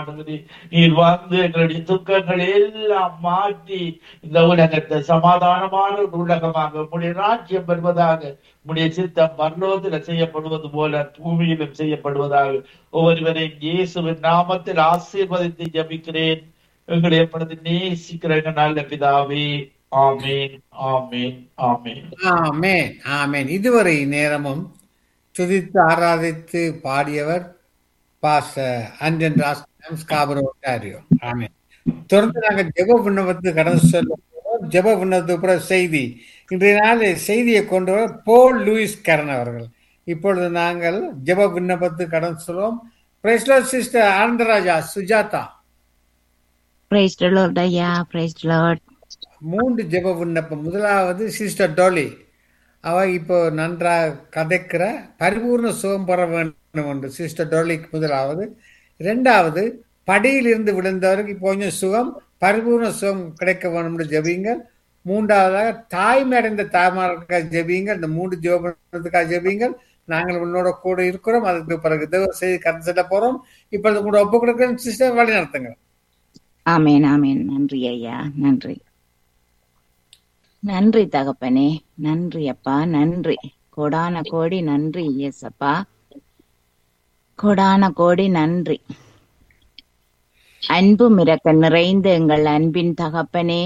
ஆண்டவரே, நீர் வந்து எங்களுடைய துக்கங்களை எல்லாம் மாற்றி இந்த உலகத்தை சமாதானமான ஒரு உலகமாக உடைய ராஜ்யம் பெறுவதாக உடைய சித்தம் பரலோகத்தில் செய்யப்படுவது போல பூமியிலும் செய்யப்படுவதாக ஒவ்வொருவரையும் இயேசுவின் நாமத்தில் ஆசீர்வதித்து ஜபிக்கிறேன் எங்களை எப்பொழுது நேசிக்கிற எங்கள் நல்ல பிதாவே ஆமேன் ஆமேன் ஆமேன் ஆமென் ஆமென் இதுவரை நேரமும் துதித்து ஆராதித்து பாடியவர் பாச அஞ்சன் ராஸ் ஸ்காபரோ ஒன்டாரியோ ஆமென் தொடர்ந்து நாங்கள் ஜெப விண்ணப்பத்துக்கு கடந்து செல்ல போகிறோம் ஜெப விண்ணப்பத்துக்கு பிறகு செய்தி இன்றைய நாள் செய்தியை கொண்டு வர போல் லூயிஸ் கரண் அவர்கள் இப்பொழுது நாங்கள் ஜெப விண்ணப்பத்துக்கு கடந்து செல்வோம் பிரைஸ்லோ sister Anandaraja Sujatha praise lord ஐயா பிரைஸ் லார்ட் மூன்று ஜெப விண்ணப்பம் முதலாவது சிஸ்டர் டோலி அவ இப்போ நன்றாக கதைக்கிற பரிபூர்ண சுகம் பெற வேண்டும் என்று சிஸ்டர் டோலிக்கு முதலாவது இரண்டாவது படியிலிருந்து விழுந்தவருக்கு இப்போ கொஞ்சம் சுகம் பரிபூர்ண சுகம் கிடைக்க வேண்டும் என்று ஜெபிங்கள் மூன்றாவதாக தாய்மை அடைந்த தாய்மார்களுக்காக ஜெபிங்கள் இந்த மூன்று ஜெபத்துக்காக ஜெபிங்கள் நாங்கள் உன்னோட கூட இருக்கிறோம் அதுக்கு பிறகு தேவ செய்தி கருத்து செல்ல போறோம் இப்பொழுது கூட ஒப்பு கொடுக்கிறேன் சிஸ்டர் வழி நடத்துங்க ஆமேன் ஆமேன் நன்றி ஐயா நன்றி நன்றி தகப்பனே நன்றி அப்பா நன்றி கோடான கோடி நன்றி ஏசப்பா கோடான கோடி நன்றி அன்பு மிரக்க நிறைந்த எங்கள் அன்பின் தகப்பனே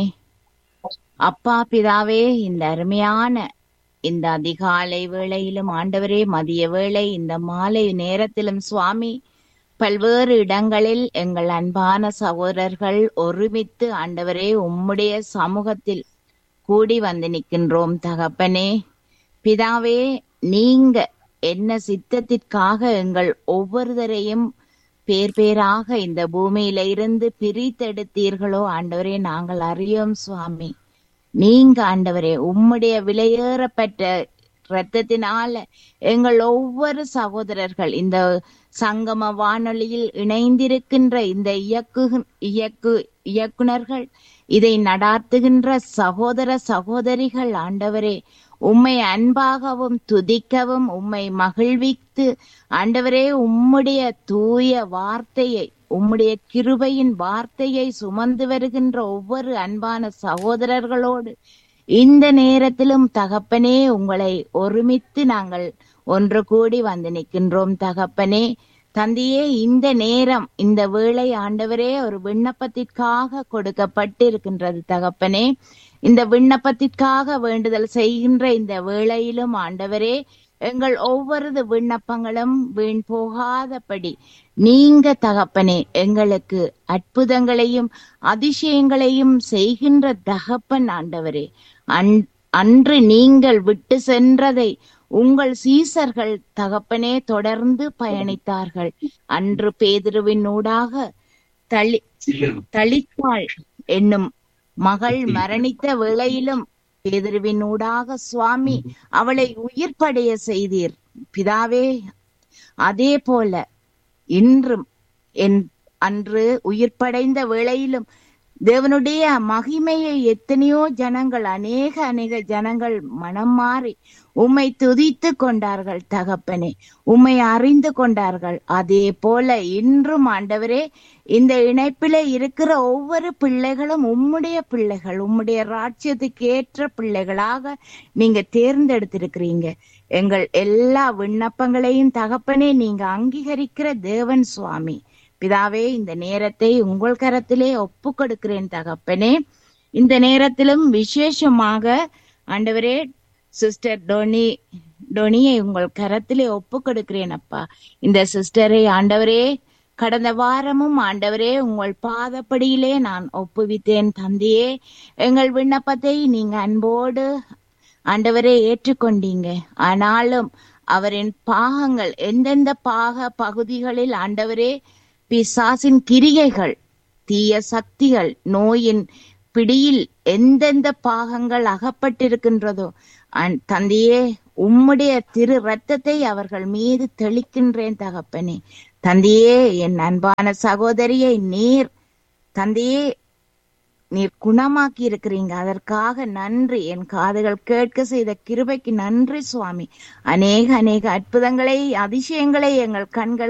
அப்பா பிதாவே இந்த அருமையான இந்த அதிகாலை வேளையிலும் ஆண்டவரே மதிய வேளை இந்த மாலை நேரத்திலும் சுவாமி பல்வேறு இடங்களில் எங்கள் அன்பான சகோதரர்கள் ஒருமித்து ஆண்டவரே உம்முடைய சமூகத்தில் கூடி வந்து நிற்கின்றோம் தகப்பனே பிதாவே நீங்க என்ன சித்தத்திற்காக எங்கள் ஒவ்வொருவரையும் பேர் பேராக இந்த பூமியில இருந்து பிரித்தெடுத்தீர்களோ ஆண்டவரே நாங்கள் அறியோம் சுவாமி நீங்க ஆண்டவரே உம்முடைய விலையேறப்பட்ட இரத்தத்தினால எங்கள் ஒவ்வொரு சகோதரர்கள் இந்த சங்கம வானொலியில் இணைந்திருக்கின்ற இந்த இயக்கு இயக்கு இயக்குனர்கள் இதை நடாத்துகின்ற சகோதர சகோதரிகள் ஆண்டவரே உம்மை அன்பாகவும் துதிக்கவும் உம்மை மகிழ்வித்து ஆண்டவரே உம்முடைய தூய வார்த்தையை உம்முடைய கிருபையின் வார்த்தையை சுமந்து வருகின்ற ஒவ்வொரு அன்பான சகோதரர்களோடு இந்த நேரத்திலும் தகப்பனே உங்களை ஒருமித்து நாங்கள் ஒன்று கூடி வந்து நிற்கின்றோம் தகப்பனே தந்தையே இந்த நேரம் இந்த வேளை ஆண்டவரே ஒரு விண்ணப்பத்திற்காக கொடுக்கப்பட்டிருக்கின்றது தகப்பனே இந்த விண்ணப்பத்திற்காக வேண்டுதல் செய்கின்ற இந்த வேளையிலும் ஆண்டவரே எங்கள் ஒவ்வொரு விண்ணப்பங்களும் வீண் போகாதபடி நீங்க தகப்பனே எங்களுக்கு அற்புதங்களையும் அதிசயங்களையும் செய்கின்ற தகப்பன் ஆண்டவரே அன்று நீங்கள் விட்டு சென்றதை உங்கள் சீசர்கள் தகப்பனே தொடர்ந்து பயணித்தார்கள் அன்று பேதிருவின் ஊடாக தளி தளித்தாள் என்னும் மகள் மரணித்த வேளையிலும் பேதிருவின் ஊடாக சுவாமி அவளை உயிர்ப்படைய செய்தீர் பிதாவே அதே போல இன்றும் என் அன்று உயிர்ப்படைந்த வேளையிலும் தேவனுடைய மகிமையை எத்தனையோ ஜனங்கள் அநேக அநேக ஜனங்கள் மனம் மாறி உம்மை துதித்து கொண்டார்கள் தகப்பனே உம்மை அறிந்து கொண்டார்கள் அதே போல இன்றும் ஆண்டவரே இந்த இணைப்பில இருக்கிற ஒவ்வொரு பிள்ளைகளும் உம்முடைய பிள்ளைகள் உம்முடைய ராட்சியத்துக்கு ஏற்ற பிள்ளைகளாக நீங்க தேர்ந்தெடுத்திருக்கிறீங்க எங்கள் எல்லா விண்ணப்பங்களையும் தகப்பனே நீங்க அங்கீகரிக்கிற தேவன் சுவாமி பிதாவே இந்த நேரத்தை உங்கள் கரத்திலே ஒப்பு கொடுக்கிறேன் தகப்பனே இந்த நேரத்திலும் விசேஷமாக ஆண்டவரே சிஸ்டர் டொனி டொனியை உங்கள் கரத்திலே ஒப்பு கொடுக்கிறேன் அப்பா இந்த சிஸ்டரை ஆண்டவரே கடந்த வாரமும் ஆண்டவரே உங்கள் பாதப்படியிலே நான் ஒப்புவித்தேன் தந்தையே எங்கள் விண்ணப்பத்தை நீங்க அன்போடு ஆண்டவரே ஏற்றுக்கொண்டீங்க ஆனாலும் அவரின் பாகங்கள் எந்தெந்த பாக பகுதிகளில் ஆண்டவரே பிசாசின் கிரிகைகள் தீய சக்திகள் நோயின் பிடியில் எந்தெந்த பாகங்கள் அகப்பட்டிருக்கின்றதோ தந்தையே உம்முடைய திரு ரத்தத்தை அவர்கள் மீது தெளிக்கின்றேன் தகப்பனே தந்தையே என் அன்பான சகோதரியை நீர் தந்தையே நீர் குணமாக்கி இருக்கிறீங்க அதற்காக நன்றி என் காதுகள் கேட்க செய்த கிருபைக்கு நன்றி சுவாமி அநேக அநேக அற்புதங்களை அதிசயங்களை எங்கள் கண்கள்